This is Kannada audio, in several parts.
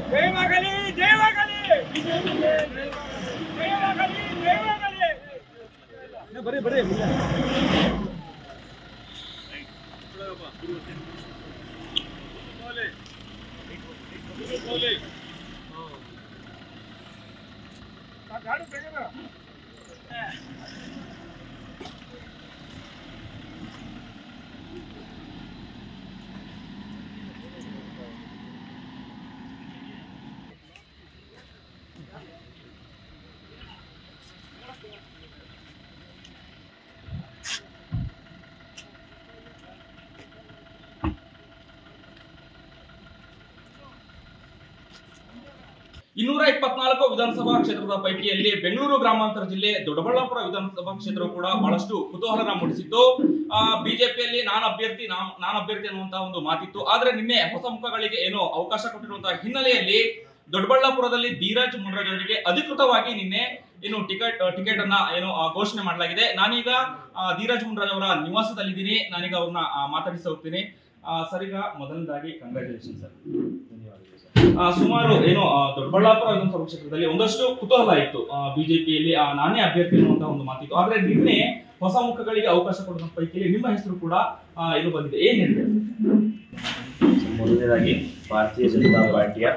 ಜಯವಾಗಲಿ ಜಯವಾಗಲಿ ಜಯವಾಗಲಿ ಜಯವಾಗಲಿ ಬರೀ ಬರೀ ಆ ಗಾಡಿ ತೆಗೆದ ಇನ್ನೂರ ಇಪ್ಪತ್ನಾಲ್ಕು ವಿಧಾನಸಭಾ ಕ್ಷೇತ್ರದ ಪೈಕಿಯಲ್ಲಿ ಬೆಂಗಳೂರು ಗ್ರಾಮಾಂತರ ಜಿಲ್ಲೆ ದೊಡ್ಡಬಳ್ಳಾಪುರ ವಿಧಾನಸಭಾ ಕ್ಷೇತ್ರವು ಕೂಡ ಬಹಳಷ್ಟು ಕುತೂಹಲನ ಮೂಡಿಸಿತ್ತು ಆ, ಬಿಜೆಪಿಯಲ್ಲಿ ನಾನು ಅಭ್ಯರ್ಥಿ ನಾನ್ ನಾನು ಅಭ್ಯರ್ಥಿ ಅನ್ನುವಂತಹ ಒಂದು ಮಾತಿತ್ತು ಆದ್ರೆ ನಿನ್ನೆ ಹೊಸ ಮುಖಗಳಿಗೆ ಏನೋ ಅವಕಾಶ ಕೊಟ್ಟಿರುವಂತಹ ಹಿನ್ನೆಲೆಯಲ್ಲಿ ದೊಡ್ಡಬಳ್ಳಾಪುರದಲ್ಲಿ ಧೀರಜ್ ಮುನ್ರಾಜ್ ಅವರಿಗೆ ಅಧಿಕೃತವಾಗಿ ನಿನ್ನೆ ಏನು ಟಿಕೆಟ್ ಟಿಕೆಟ್ ಅನ್ನ ಏನು ಆ, ಘೋಷಣೆ ಮಾಡಲಾಗಿದೆ ನಾನೀಗ ಆ, ಧೀರಜ್ ಮುನ್ರಾಜ್ ಅವರ ನಿವಾಸದಲ್ಲಿದ್ದೀನಿ ನಾನೀಗ ಅವ್ರನ್ನ ಆ, ಮಾತಾಡಿಸಿ ಹೋಗ್ತೀನಿ ಆ, ಸರ್ ಈಗ ಮೊದಲನೇದಾಗಿ ಕಂಗ್ರ್ಯಾಚುಲೇಷನ್ ಸರ್ ಧನ್ಯವಾದಗಳು ಸರ್ ಆ, ಸುಮಾರು ಏನು ಆ, ದೊಡ್ಡಬಳ್ಳಾಪುರ ವಿಧಾನಸಭಾ ಕ್ಷೇತ್ರದಲ್ಲಿ ಒಂದಷ್ಟು ಕುತೂಹಲ ಇತ್ತು ಬಿಜೆಪಿಯಲ್ಲಿ ನಾನೇ ಅಭ್ಯರ್ಥಿ ಅನ್ನುವಂತ ಒಂದು ಮಾತಿತ್ತು ಆದ್ರೆ ನಿನ್ನೆ ಹೊಸ ಮುಖಗಳಿಗೆ ಅವಕಾಶ ಕೊಡುವ ಪೈಕಿಯಲ್ಲಿ ನಿಮ್ಮ ಹೆಸರು ಕೂಡ ಆ, ಇದು ಬಂದಿದೆ ಏನ್ ಹೇಳಿದೆ ಮೊದಲನೇದಾಗಿ ಭಾರತೀಯ ಜನತಾ ಪಾರ್ಟಿಯ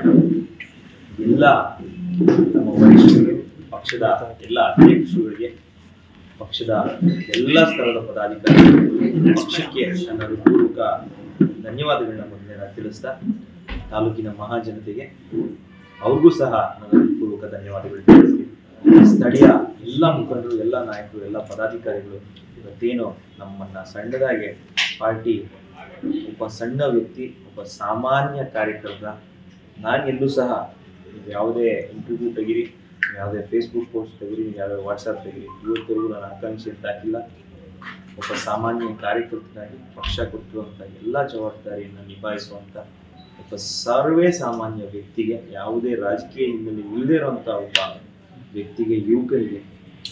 ಎಲ್ಲ ನಮ್ಮ ವರಿಷ್ಠರು ಪಕ್ಷದ ಎಲ್ಲ ಅಧ್ಯಕ್ಷರುಗಳಿಗೆ ಪಕ್ಷದ ಎಲ್ಲ ಸ್ತರದ ಪದಾಧಿಕಾರಿಗಳು ಪಕ್ಷಕ್ಕೆ ನನ್ನ ಹೃತ್ಪೂರ್ವಕ ಧನ್ಯವಾದಗಳನ್ನ ಮೊದಲನೇದಾಗಿ ತಿಳಿಸ್ತಾ ತಾಲೂಕಿನ ಮಹಾಜನತೆಗೆ ಅವ್ರಿಗೂ ಸಹ ನನ್ನ ಹೃತ್ಪೂರ್ವಕ ಧನ್ಯವಾದಗಳು ತಿಳಿಸ್ತೀನಿ ಸ್ಥಳೀಯ ಎಲ್ಲ ಮುಖಂಡರು ಎಲ್ಲ ನಾಯಕರು ಎಲ್ಲ ಪದಾಧಿಕಾರಿಗಳು ಇವತ್ತೇನು ನಮ್ಮನ್ನ ಸಣ್ಣದಾಗೆ ಪಾರ್ಟಿ ಒಬ್ಬ ಸಣ್ಣ ವ್ಯಕ್ತಿ ಒಬ್ಬ ಸಾಮಾನ್ಯ ಕಾರ್ಯಕರ್ತ ನಾನು ಎಲ್ಲೂ ಸಹ ನೀವು ಯಾವುದೇ ಇಂಟರ್ವ್ಯೂ ತೆಗಿರಿ ನೀವು ಯಾವುದೇ ಫೇಸ್ಬುಕ್ ಪೋಸ್ಟ್ ತೆಗಿರಿ ನೀವು ಯಾವುದೇ ವಾಟ್ಸಪ್ ತೆಗಿರಿ ಇವತ್ತರೆಗೂ ನಾನು ಆಕಾಂಕ್ಷಿ ಅಂತ ಹಾಕಿಲ್ಲ ಒಬ್ಬ ಸಾಮಾನ್ಯ ಕಾರ್ಯಕರ್ತನಾಗಿ ಪಕ್ಷ ಕೊಟ್ಟಿರುವಂಥ ಎಲ್ಲ ಜವಾಬ್ದಾರಿಯನ್ನು ನಿಭಾಯಿಸುವಂಥ ಒಬ್ಬ ಸರ್ವೇ ಸಾಮಾನ್ಯ ವ್ಯಕ್ತಿಗೆ ಯಾವುದೇ ರಾಜಕೀಯ ಹಿನ್ನೆಲೆ ಇಲ್ಲದೇ ಇರುವಂಥ ಒಬ್ಬ ವ್ಯಕ್ತಿಗೆ ಯುವಕರಿಗೆ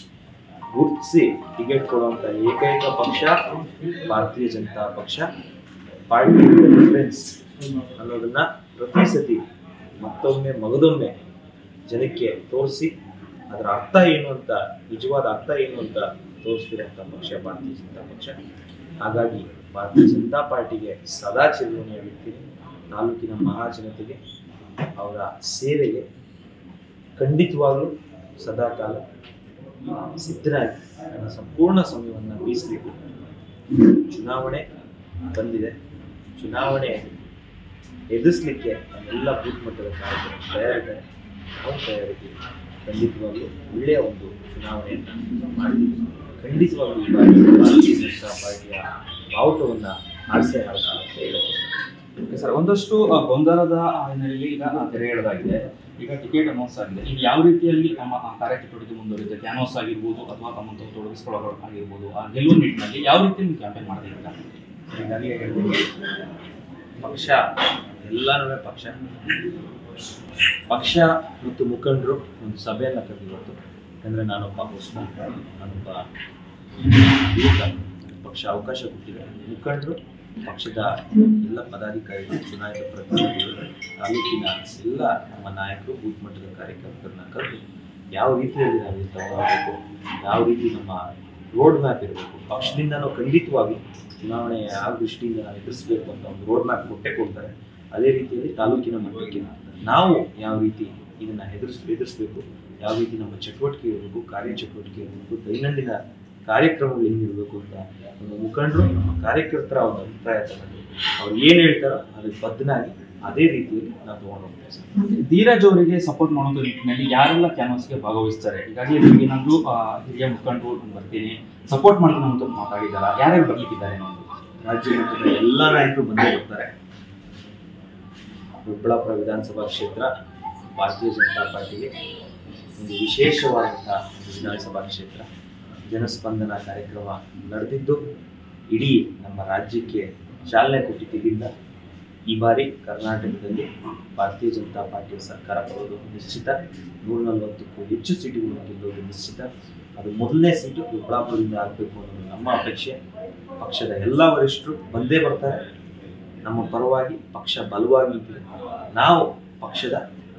ಗುರುತಿಸಿ ಟಿಕೆಟ್ ಕೊಡುವಂಥ ಏಕೈಕ ಪಕ್ಷ ಭಾರತೀಯ ಜನತಾ ಪಕ್ಷ ಪಾರ್ಟಿ ಡಿಫರೆನ್ಸ್ ಅನ್ನೋದನ್ನ ಪ್ರತಿ ಸತಿ ಮತ್ತೊಮ್ಮೆ ಮಗದೊಮ್ಮೆ ಜನಕ್ಕೆ ತೋರಿಸಿ ಅದರ ಅರ್ಥ ಏನು ಅಂತ ನಿಜವಾದ ಅರ್ಥ ಏನು ಅಂತ ತೋರಿಸ್ತಿರುವಂಥ ಪಕ್ಷ ಭಾರತೀಯ ಜನತಾ ಪಕ್ಷ ಹಾಗಾಗಿ ಭಾರತೀಯ ಜನತಾ ಪಾರ್ಟಿಗೆ ಸದಾ ಚಿರಋಣಿಯಾಗಿರ್ತೀನಿ ತಾಲೂಕಿನ ಮಹಾಜನತೆಗೆ ಅವರ ಸೇವೆಗೆ ಖಂಡಿತವಾಗ್ಲೂ ಸದಾ ಕಾಲ ಆ, ಸಿದ್ಧರಾಗಿ ನನ್ನ ಸಂಪೂರ್ಣ ಸಮಯವನ್ನು ಮೀಸಲಿಟ್ಟು ಚುನಾವಣೆ ಬಂದಿದೆ ಚುನಾವಣೆ ಎದುರಿಸಲಿಕ್ಕೆ ನಮ್ಮೆಲ್ಲ ಬೂತ್ ಮಟ್ಟದ ನಾಯಕರು ತಯಾರಿದ್ದಾರೆ ನಾವು ತಯಾರಿದ್ದೀವಿ ಖಂಡಿತವಾಗ್ಲೂ ಒಳ್ಳೆಯ ಒಂದು ಚುನಾವಣೆಯನ್ನು ಮಾಡ್ತೀವಿ ಖಂಡಿತವಾಗ್ಲೂ ಈ ಬಾರಿ ಭಾರತೀಯ ಜನತಾ ಪಾರ್ಟಿಯ ಬಾವುಟವನ್ನು ಆರಿಸೇ ಹಾರಿಸ್ತೀವಿ ಅಂತ ಹೇಳಕ್ಕೆ ಓಕೆ ಸರ್ ಒಂದಷ್ಟು ಆ, ಗೊಂದಲದ ಆ, ಹಿನ್ನೆಲೆಯಲ್ಲಿ ಈಗ ಆ, ತೆರೆ ಎಳೆದಾಗಿದೆ ಈಗ ಟಿಕೆಟ್ ಅನೌನ್ಸ್ ಆಗಿದೆ ಈಗ ಯಾವ ರೀತಿಯಲ್ಲಿ ತಮ್ಮ ಆ, ಕಾರ್ಯಚಟುವಟಿಕೆ ಮುಂದುವರಿಯುತ್ತೆ ಕ್ಯಾನ್ವಾಸ್ ಆಗಿರ್ಬೋದು ಅಥವಾ ತಮ್ಮ ತಾವು ತೊಡಗಿಸ್ಕೊಳ್ಳೋ ಆಗಿರ್ಬೋದು ಆ ಗೆಲುವು ನಿಟ್ಟಿನಲ್ಲಿ ಯಾವ ರೀತಿ ನೀವು ಕ್ಯಾಂಪೇನ್ ಮಾಡ್ತಾ ಇದ್ದೀರಾ ಈಗಾಗಲೇ ಹೇಳಿದಂಗೆ ಪಕ್ಷ ಎಲ್ಲನೂ ಪಕ್ಷ ಪಕ್ಷ ಮತ್ತು ಮುಖಂಡರು ಒಂದು ಸಭೆಯನ್ನು ಕರೆದಿವತ್ತು ಯಾಕಂದರೆ ನಾನೊಬ್ಬ ಹೊಸ ನಾನೊಬ್ಬ ಯುವಕ ಪಕ್ಷ ಅವಕಾಶ ಕೊಟ್ಟಿದೆ ಮುಖಂಡರು ಪಕ್ಷದ ಎಲ್ಲ ಪದಾಧಿಕಾರಿಗಳು ಚುನಾಯಿತ ಪ್ರತಿನಿಧಿಗಳು ತಾಲೂಕಿನ ಎಲ್ಲ ನಮ್ಮ ನಾಯಕರು ಬೂತ್ ಮಟ್ಟದ ಕಾರ್ಯಕರ್ತರನ್ನ ಕರೆದು ಯಾವ ರೀತಿಯಲ್ಲಿ ನಾವು ಇದು ತಗೊಳ್ಬೇಕು ಯಾವ ರೀತಿ ನಮ್ಮ ರೋಡ್ ಮ್ಯಾಪ್ ಇರಬೇಕು ಪಕ್ಷದಿಂದ ನಾವು ಖಂಡಿತವಾಗಿ ಚುನಾವಣೆ ಯಾವ ದೃಷ್ಟಿಯಿಂದ ನಾವು ಎದುರಿಸಬೇಕು ಅಂತ ಒಂದು ರೋಡ್ ಮ್ಯಾಪ್ ಕೊಟ್ಟೆ ಕೊಡ್ತಾರೆ ಅದೇ ರೀತಿಯಲ್ಲಿ ತಾಲೂಕಿನ ಮಟ್ಟಕ್ಕೆ ನಾವು ಯಾವ ರೀತಿ ಇದನ್ನ ಎದುರಿಸ್ ಎದುರಿಸಬೇಕು ಯಾವ ರೀತಿ ನಮ್ಮ ಚಟುವಟಿಕೆ ಇರಬೇಕು ಕಾರ್ಯಚಟುವಟಿಕೆ ಇರಬೇಕು ದೈನಂದಿನ ಕಾರ್ಯಕ್ರಮಗಳು ಏನಿರಬೇಕು ಅಂತ ಒಂದು ಮುಖಂಡರು ನಮ್ಮ ಕಾರ್ಯಕರ್ತರ ಒಂದು ಅಭಿಪ್ರಾಯ ತಗೊಂಡು ಅವ್ರು ಏನು ಹೇಳ್ತಾರೋ ಅದಕ್ಕೆ ಬದ್ಧನಾಗಿ ಅದೇ ರೀತಿಯಲ್ಲಿ ನಾವು ತಗೊಂಡು ಹೋಗ್ತೇವೆ ಸರ್ ಧೀರಜ್ ಅವರಿಗೆ ಸಪೋರ್ಟ್ ಮಾಡೋದು ನಿಟ್ಟಿನಲ್ಲಿ ಯಾರೆಲ್ಲ ಕ್ಯಾನ್ವಾಸ್ಗೆ ಭಾಗವಹಿಸ್ತಾರೆ ಹೀಗಾಗಿ ನಿಮಗೆ ಏನಾದ್ರು ಆ, ಹಿರಿಯ ಮುಖಂಡರು ನಾನು ಬರ್ತೀನಿ ಸಪೋರ್ಟ್ ಮಾಡ್ತೀನಿ ಅಂತ ಮಾತಾಡಿದಾರ ಯಾರ್ಯಾರು ಬರ್ಲಿಕ್ಕಿದ್ದಾರೆ ಅನ್ನೋದು ರಾಜ್ಯ ಮಟ್ಟದ ಎಲ್ಲ ನಾಯಕರು ಬಂದೇ ಬರ್ತಾರೆ ದೊಡ್ಡಬಳ್ಳಾಪುರ ವಿಧಾನಸಭಾ ಕ್ಷೇತ್ರ ಭಾರತೀಯ ಜನತಾ ಪಾರ್ಟಿಗೆ ಒಂದು ವಿಶೇಷವಾದಂತಹ ಒಂದು ವಿಧಾನಸಭಾ ಕ್ಷೇತ್ರ ಜನಸ್ಪಂದನ ಕಾರ್ಯಕ್ರಮ ನಡೆದಿದ್ದು ಇಡೀ ನಮ್ಮ ರಾಜ್ಯಕ್ಕೆ ಚಾಲನೆ ಕೊಟ್ಟಿದ್ದರಿಂದ ಈ ಬಾರಿ ಕರ್ನಾಟಕದಲ್ಲಿ ಭಾರತೀಯ ಜನತಾ ಪಾರ್ಟಿಯ ಸರ್ಕಾರ ಬರೋದು ನಿಶ್ಚಿತ ನೂರ ನಲವತ್ತಕ್ಕೂ ಹೆಚ್ಚು ಸೀಟುಗಳನ್ನು ಗೆಲ್ಲೋದು ನಿಶ್ಚಿತ ಅದು ಮೊದಲನೇ ಸೀಟು ದೊಡ್ಡಬಳ್ಳಾಪುರದಿಂದ ಆಗಬೇಕು ಅನ್ನೋದು ನಮ್ಮ ಅಪೇಕ್ಷೆ ಪಕ್ಷದ ಎಲ್ಲ ವರಿಷ್ಠರು ಬಂದೇ ಬರ್ತಾರೆ ನಮ್ಮ ಪರವಾಗಿ ಪಕ್ಷ ಬಲವಾಗಿ ಇದೆ ನಾವು ಪಕ್ಷದ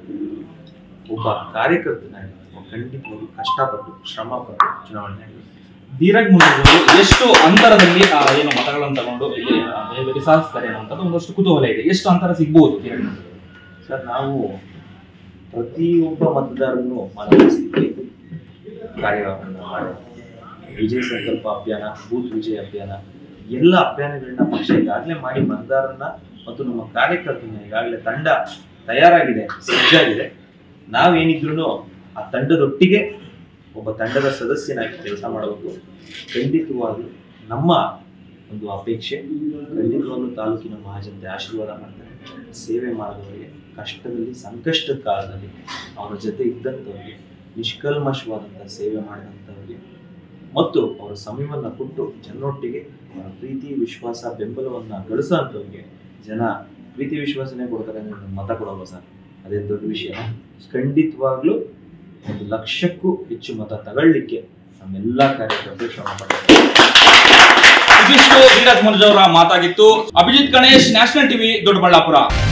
ಒಬ್ಬ ಕಾರ್ಯಕರ್ತನಾಗಿ ಖಂಡಿತವಾಗ್ಲೂ ಕಷ್ಟಪಟ್ಟು ಶ್ರಮ ಪಟ್ಟು ಚುನಾವಣೆ ನಡೆಯುತ್ತೆ. ಧೀರಜ್ ಮುಂಡಗೋಡು ಎಷ್ಟು ಅಂತರದಲ್ಲಿ ಆ, ಏನು ಮತಗಳನ್ನು ತಗೊಂಡು ಇಲ್ಲಿ ಆ, ಬೇರೆ ಬೇರೆ ಸಾಧಿಸ್ತಾರೆ ಅನ್ನುವಂಥದ್ದು ಒಂದಷ್ಟು ಕುತೂಹಲ ಇದೆ ಎಷ್ಟು ಅಂತರ ಸಿಗ್ಬೋದು ಧೀರಜ್ ಮುಂಡಗೋಡು? ಸರ್ ನಾವು ಪ್ರತಿಯೊಬ್ಬ ಮತದಾರರನ್ನು ಮನವೊಲಿಸಲಿಕ್ಕೆ ಕಾರ್ಯವನ್ನು ಮಾಡಿ ವಿಜಯ ಸಂಕಲ್ಪ ಅಭಿಯಾನ ಬೂತ್ ವಿಜಯ ಅಭಿಯಾನ ಎಲ್ಲ ಅಭಿಯಾನಗಳನ್ನ ಪಕ್ಷ ಈಗಾಗಲೇ ಮಾಡಿ ಮತದಾರರನ್ನ ಮತ್ತು ನಮ್ಮ ಕಾರ್ಯಕರ್ತರನ್ನ ಈಗಾಗಲೇ ತಂಡ ತಯಾರಾಗಿದೆ ಸಜ್ಜಾಗಿದೆ ನಾವೇನಿದ್ರು ಆ ತಂಡದೊಟ್ಟಿಗೆ ಒಬ್ಬ ತಂಡದ ಸದಸ್ಯನಾಗಿ ಕೆಲಸ ಮಾಡಬೇಕು ಖಂಡಿತವಾಗ್ಲೂ ನಮ್ಮ ಒಂದು ಅಪೇಕ್ಷೆ ಖಂಡಿತವಾಗ್ಲೂ ತಾಲೂಕಿನ ಮಹಾಜನತೆ ಆಶೀರ್ವಾದ ಮಾಡ್ತಾರೆ ಸೇವೆ ಮಾಡಿದವರಿಗೆ ಕಷ್ಟದಲ್ಲಿ ಸಂಕಷ್ಟದ ಕಾಲದಲ್ಲಿ ಅವರ ಜೊತೆ ಇದ್ದಂಥವ್ರಿಗೆ ನಿಷ್ಕಲ್ಮಶವಾದಂಥ ಸೇವೆ ಮಾಡಿದಂಥವ್ರಿಗೆ ಮತ್ತು ಅವರ ಸಮಯವನ್ನು ಕೊಟ್ಟು ಜನರೊಟ್ಟಿಗೆ ಅವರ ಪ್ರೀತಿ ವಿಶ್ವಾಸ ಬೆಂಬಲವನ್ನು ಗಳಿಸೋಂಥವ್ರಿಗೆ ಜನ ಪ್ರೀತಿ ವಿಶ್ವಾಸನೇ ಕೊಡ್ತಾರೆ ಅಂದ್ರೆ ನಮ್ಗೆ ಮತ ಕೊಡೋಲ್ಲ ಸರ್ ಅದೇ ದೊಡ್ಡ ವಿಷಯ ಖಂಡಿತವಾಗ್ಲೂ ಒಂದು ಲಕ್ಷಕ್ಕೂ ಹೆಚ್ಚು ಮತ ತಗೊಳ್ಳಿಕ್ಕೆ ನಮ್ಮೆಲ್ಲ ಕಾರ್ಯಕರ್ತರು ಶ್ರಮ ಪಡ್ತಾರೆ ಇದಿಷ್ಟು ಧೀರಜ್ ಮುಂಡಗೋಡು ಅವರ ಮಾತಾಗಿತ್ತು ಅಭಿಜಿತ್ ಗಣೇಶ್ ನ್ಯಾಷನಲ್ ಟಿವಿ ದೊಡ್ಡಬಳ್ಳಾಪುರ